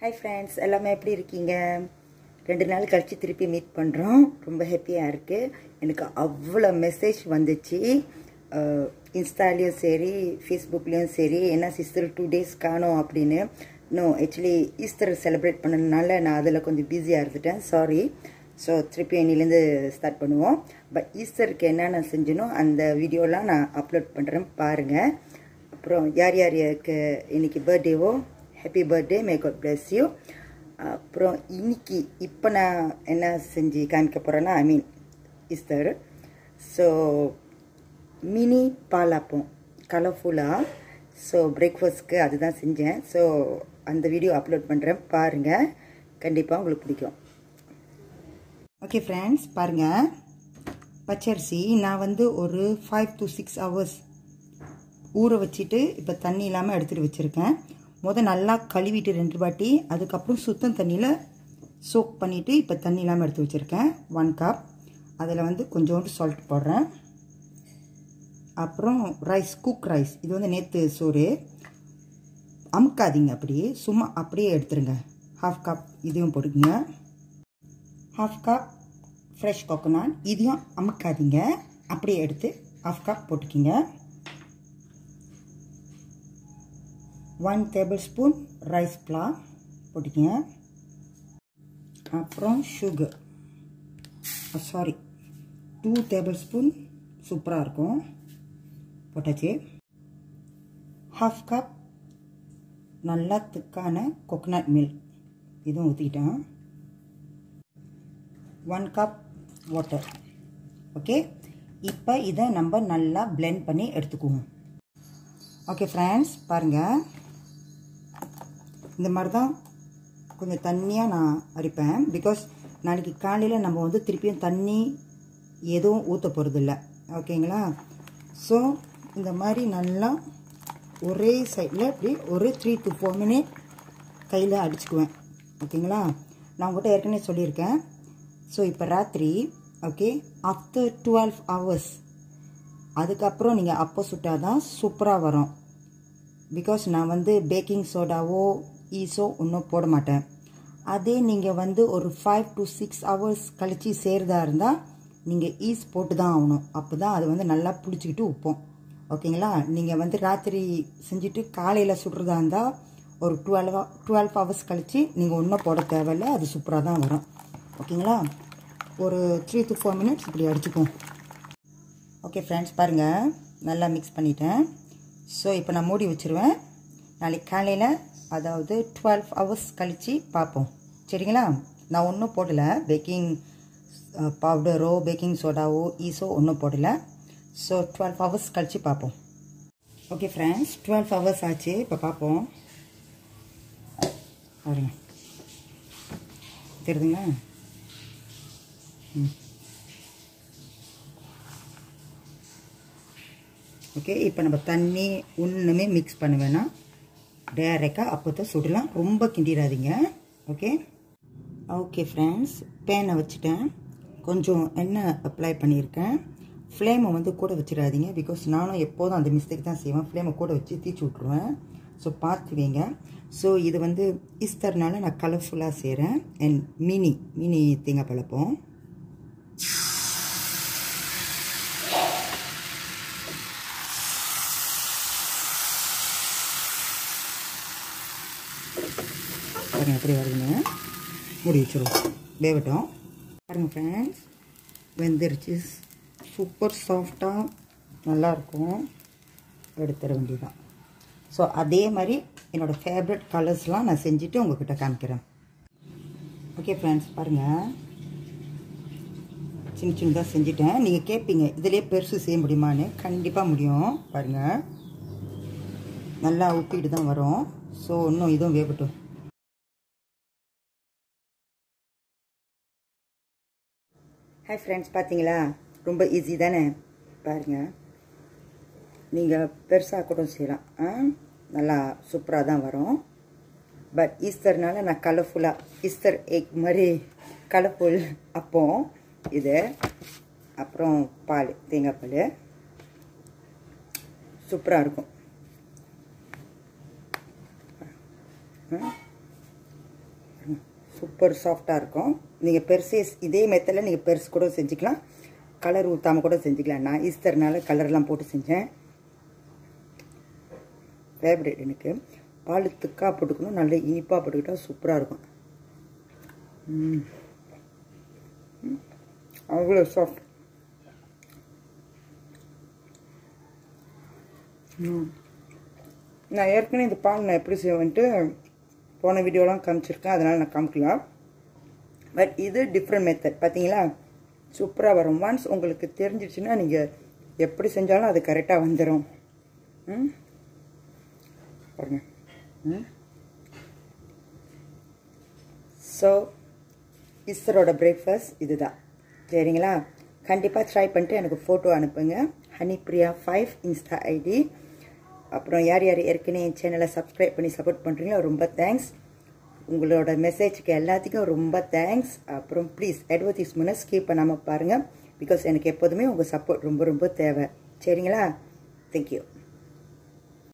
Hi friends எல்லாமே எப்படி இருக்கீங்க ரெண்டு நாள் கழித்து திருப்பி மீட் பண்ணுறோம் ரொம்ப ஹாப்பியாக இருக்குது எனக்கு அவ்வளோ மெசேஜ் வந்துச்சு இன்ஸ்டாலேயும் சரி ஃபேஸ்புக்லேயும் சரி என்ன சிஸ்டர் டூ டேஸ் காணோம் அப்படின்னு நோ ஆக்சுவலி ஈஸ்டர் செலிப்ரேட் பண்ணதுனால நான் அதில் கொஞ்சம் பிஸியாக இருந்துட்டேன் சாரி ஸோ திருப்பி என்னிலேருந்து ஸ்டார்ட் பண்ணுவோம் பட் ஈஸ்டருக்கு என்னென்ன செஞ்சனோ அந்த வீடியோலாம் நான் அப்லோட் பண்ணுறேன் பாருங்கள் அப்புறம் யார் யாருக்கு இன்னைக்கு பர்த்டேவோ happy birthday may God bless you அப்புறம் இன்னைக்கு இப்போ நான் என்ன செஞ்சு காமிக்க போகிறேன்னா I mean Easter so mini palappam கலர்ஃபுல்லாக ஸோ பிரேக்ஃபாஸ்ட்க்கு அதுதான் செஞ்சேன் ஸோ அந்த வீடியோ அப்லோட் பண்ணுறேன் பாருங்கள் கண்டிப்பாக உங்களுக்கு பிடிக்கும் ஓகே ஃப்ரெண்ட்ஸ் பாருங்கள் பச்சரிசி நான் வந்து ஒரு ஃபைவ் டு சிக்ஸ் ஹவர்ஸ் ஊற வச்சுட்டு இப்போ தண்ணி இல்லாமல் எடுத்துகிட்டு வச்சுருக்கேன் முதல் நல்லா கழுவிட்டு ரெண்டு வாட்டி அதுக்கப்புறம் சுத்தம் தண்ணியில் சோக் பண்ணிவிட்டு இப்போ தண்ணி இல்லாமல் எடுத்து வச்சுருக்கேன் ஒன் கப் அதில் வந்து கொஞ்சோண்டு சால்ட் போடுறேன் அப்புறம் ரைஸ் குக் ரைஸ் இது வந்து நேற்று சோறு அமுக்காதீங்க அப்படியே சும்மா அப்படியே எடுத்துருங்க ஹாஃப் கப் இதையும் போட்டுக்கோங்க ஹாஃப் கப் ஃப்ரெஷ் கோகோனட் இதையும் அமுக்காதீங்க அப்படியே எடுத்து ஹாஃப் கப் போட்டுக்கிங்க one tablespoon rice flour போட்டுக்கங்க அப்புறம் sugar sorry two tablespoon சூப்பராக இருக்கும் போட்டாச்சு ஹாஃப் கப் நல்லா திக்கான கொக்கனட் மில்க் இதுவும் ஊற்றிக்கிட்டேன் ஒன் கப் வாட்டர் ஓகே இப்போ இதை நம்ம நல்லா பிளெண்ட் பண்ணி எடுத்துக்குவோம் ஓகே ஃப்ரெண்ட்ஸ் பாருங்கள் இந்த மாதிரி தான் கொஞ்சம் தண்ணியாக நான் அரிப்பேன் பிகாஸ் நாளைக்கு காலையில் நம்ம வந்து திருப்பியும் தண்ணி எதுவும் ஊற்ற போகிறதில்ல ஓகேங்களா ஸோ இந்த மாதிரி நல்லா ஒரே சைடில் இப்படி ஒரு த்ரீ டு ஃபோர் மினிட் கையில் அடிச்சுக்குவேன் ஓகேங்களா நான் உங்கள்கிட்ட ஏற்கனவே சொல்லியிருக்கேன் ஸோ இப்போ ராத்திரி ஓகே ஆஃப்டர் டுவெல் ஹவர்ஸ் அதுக்கப்புறம் நீங்கள் அப்போ சுட்டால் தான் சூப்பராக வரும் பிகாஸ் நான் வந்து பேக்கிங் சோடாவோ ஈஸோ ஒன்றும் போட மாட்டேன் அதே நீங்கள் வந்து ஒரு ஃபைவ் டு சிக்ஸ் ஹவர்ஸ் கழித்து செய்கிறதா இருந்தால் நீங்கள் ஈஸ் போட்டு தான் ஆகணும் அப்போ தான் அது வந்து நல்லா புளிச்சிக்கிட்டு உப்போம் ஓகேங்களா நீங்கள் வந்து ராத்திரி செஞ்சுட்டு காலையில் சுடுறதா இருந்தால் ஒரு டுவெல் டுவெல் ஹவர்ஸ் கழித்து நீங்கள் ஒன்றும் போட தேவையில்ல அது சூப்பராக தான் வரும் ஓகேங்களா ஒரு த்ரீ டு ஃபோர் மினிட்ஸ் இப்படி அடிச்சுக்கும் ஓகே ஃப்ரெண்ட்ஸ் பாருங்கள் நல்லா மிக்ஸ் பண்ணிட்டேன் ஸோ இப்போ நான் மூடி வச்சுருவேன் நாளைக்கு காலையில் அதாவது டுவெல் ஹவர்ஸ் கழித்து பார்ப்போம் சரிங்களா நான் ஒன்றும் போடலை பேக்கிங் பவுடரோ பேக்கிங் சோடாவோ ஈஸோ ஒன்றும் போடலை ஸோ டுவெல் ஹவர்ஸ் கழித்து பார்ப்போம் ஓகே ஃப்ரெண்ட்ஸ் டுவெல் ஹவர்ஸ் ஆச்சு இப்போ பார்ப்போம் பாருங்க தெரியுதுங்களா ம் ஓகே இப்போ நம்ம தண்ணி ஒன்றுமே மிக்ஸ் பண்ண வேணாம் டேரெக்டாக அப்போ தான் சுடலாம் ரொம்ப கிண்டிடாதீங்க ஓகே ஓகே ஃப்ரெண்ட்ஸ் பேனை வச்சுட்டேன் கொஞ்சம் எண்ணெய் அப்ளை பண்ணியிருக்கேன் ஃப்ளேமை வந்து கூட வச்சிடாதீங்க பிகாஸ் நானும் எப்போதும் அந்த மிஸ்டேக் தான் செய்வேன் ஃப்ளேமை கூட வச்சு தீச்சு விட்ருவேன் ஸோ பார்த்துவீங்க ஸோ இது வந்து ஈஸ்டர்னால நான் கலர்ஃபுல்லாக செய்கிறேன் அண்ட் மினி மினி தேங்காய் பழப்போம் பாருங்கள் எப்படி வருதுங்க மூடி வச்சுருவோம் வேகட்டும் பாருங்கள் ஃப்ரெண்ட்ஸ் வெந்துருச்சு சூப்பர் சாஃப்டாக நல்லாயிருக்கும் எடுத்துட வேண்டியதான் ஸோ அதே மாதிரி என்னோடய ஃபேவரட் கலர்ஸ்லாம் நான் செஞ்சுட்டு உங்கள்கிட்ட காமிக்கிறேன் ஓகே ஃப்ரெண்ட்ஸ் பாருங்கள் சின்ன சின்னதாக செஞ்சுட்டேன் நீங்கள் கேட்பீங்க இதிலே பெருசு செய்ய முடியுமான்னு கண்டிப்பாக முடியும் பாருங்கள் நல்லா உப்பிட்டு தான் வரும் ஸோ இன்னும் இதுவும் வேகட்டும் ஹாய் ஃப்ரெண்ட்ஸ் பார்த்தீங்களா ரொம்ப ஈஸி தானே பாருங்கள் நீங்கள் பெருசாக கூட செய்யலாம் ஆ நல்லா சூப்பராக தான் வரும் பட் ஈஸ்டர்னால நான் கலர்ஃபுல்லாக ஈஸ்டர் எக் மாதிரி கலர்ஃபுல் அப்போ இது அப்புறம் பால் தேங்காய் பால் சூப்பராக இருக்கும் சூப்பர் சாஃப்டாக இருக்கும் நீங்கள் பெருசே இதே மெத்தடில் நீங்கள் பெருசு கூட செஞ்சுக்கலாம் கலர் ஊற்றாமல் கூட செஞ்சுக்கலாம் நான் ஈஸ்டர்னால கலர்லாம் போட்டு செஞ்சேன் ஃபேவரட் எனக்கு பால் திக்காக போட்டுக்கணும் நல்ல இனிப்பாக போட்டுக்கிட்டால் சூப்பராக இருக்கும் ம். ம். அவ்வளோ சாஃப்ட் ம் நான் ஏற்கனவே இந்த பால் நான் எப்படி செய்வேன்ட்டு போன வீடியோலாம் காமிச்சிருக்கேன் அதனால் நான் காமிக்கல பட் இது டிஃப்ரெண்ட் மெத்தட் பார்த்தீங்களா சூப்பராக வரும் ஒன்ஸ் உங்களுக்கு தெரிஞ்சிடுச்சுன்னா நீங்கள் எப்படி செஞ்சாலும் அது கரெக்டாக வந்துடும் ம் பாருங்க ம் ஸோ இஸ்ரோட பிரேக்ஃபாஸ்ட் இதுதான் சரிங்களா கண்டிப்பாக ட்ரை பண்ணிட்டு எனக்கு ஃபோட்டோ அனுப்புங்க ஹனிப்ரியா ஃபைவ் இன்ஸ்டா ஐடி அப்புறம் யார் யார் ஏற்கனவே என் சேனலை சப்ஸ்கிரைப் பண்ணி சப்போர்ட் பண்ணுறீங்களோ ரொம்ப தேங்க்ஸ் உங்களோட மெசேஜ்க்கு எல்லாத்துக்கும் ரொம்ப தேங்க்ஸ் அப்புறம் ப்ளீஸ் அட்வர்டைஸ்மெண்ட்டை ஸ்கிப் பண்ணாமல் பாருங்கள் பிகாஸ் எனக்கு எப்போதுமே உங்கள் சப்போர்ட் ரொம்ப ரொம்ப தேவை சரிங்களா தேங்க்யூ